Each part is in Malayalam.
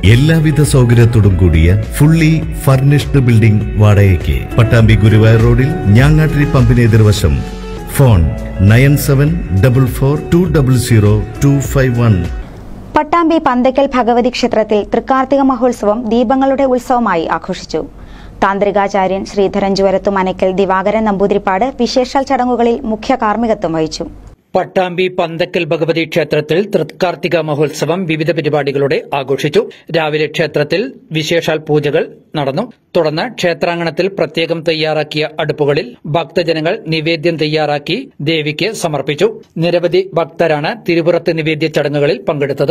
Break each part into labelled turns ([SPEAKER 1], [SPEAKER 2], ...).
[SPEAKER 1] എല്ലാവിധ സൗകര്യത്തോടും കൂടിയ ഫുള്ളി ഫർണിഷ്ഡ് ബിൽഡിംഗ് വാടകയ്ക്ക് പട്ടാമ്പി ഗുരുവായൂർ റോഡിൽ ഞാങ്ങാട്ടിരി പമ്പിന് എതിർവശം phone nine seven double four two double zero two five one
[SPEAKER 2] Pattambi Panthaykkal Bhagavathi ക്ഷേത്രത്തിൽ തൃക്കാർത്തിക മഹോത്സവം ദീപങ്ങളുടെ ഉത്സവമായി ആഘോഷിച്ചു താന്ത്രികാചാര്യൻ ശ്രീധരൻ ജുവരത്തു മനയ്ക്കൽ ദിവാകരൻ നമ്പൂതിരിപ്പാട് വിശേഷാൽ ചടങ്ങുകളിൽ മുഖ്യ കാർമ്മികത്വം വഹിച്ചു
[SPEAKER 3] പട്ടാമ്പി പന്തക്കൽ ഭഗവതി ക്ഷേത്രത്തിൽ തൃക്കാർത്തിക മഹോത്സവം വിവിധ പരിപാടികളോടെ ആഘോഷിച്ചു രാവിലെ ക്ഷേത്രത്തിൽ വിശേഷാൽ പൂജകൾ നടന്നു തുടർന്ന് ക്ഷേത്രാങ്കണത്തിൽ പ്രത്യേകം തയ്യാറാക്കിയ അടുപ്പുകളിൽ ഭക്തജനങ്ങൾ നിവേദ്യം തയ്യാറാക്കി ദേവിക്ക് സമർപ്പിച്ചു നിരവധി ഭക്തരാണ് തിരുപുറത്ത് നിവേദ്യ ചടങ്ങുകളിൽ പങ്കെടുത്തത്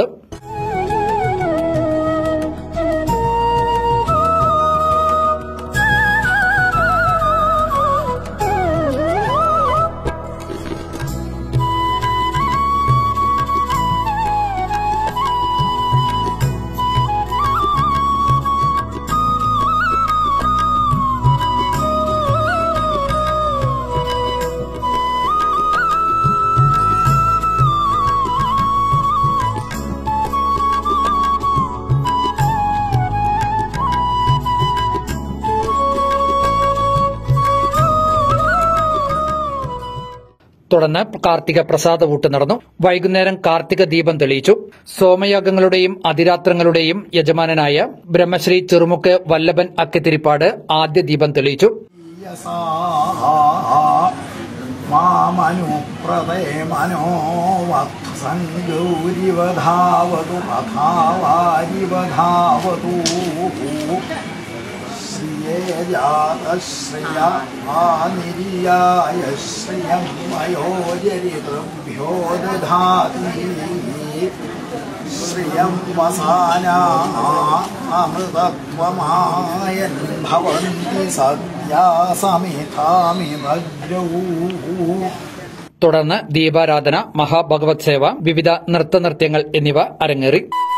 [SPEAKER 3] തുടർന്ന് കാർത്തിക പ്രസാദവൂട്ട് നടന്നു വൈകുന്നേരം കാർത്തിക ദീപം തെളിയിച്ചു സോമയാഗങ്ങളുടെയും അതിരാത്രങ്ങളുടെയും യജമാനനായ ബ്രഹ്മശ്രീ ചെറുമുക്ക് വല്ലഭൻ അക്കത്തിരിപ്പാട് ആദ്യ ദീപം തെളിയിച്ചു
[SPEAKER 4] മാമനുപ്രദേ മനോവത്സംഗൗരിവധാവതു തഥാവാരിവധാവതു ശ്രിയേ ജാതശ്രിയ ആനിര്യായ ശ്രിയം മയോജരിതൃഭ്യോ ദധാതി ശ്രിയം വസാനാ അമൃതത്വമായൻ ഭവന്തി സദ്യാ സമിധാമി ഭദ്രൂ
[SPEAKER 3] തുടർന്ന് ദീപാരാധന മഹാഭഗവത് സേവ വിവിധ നൃത്തനൃത്യങ്ങൾ എന്നിവ അരങ്ങേറി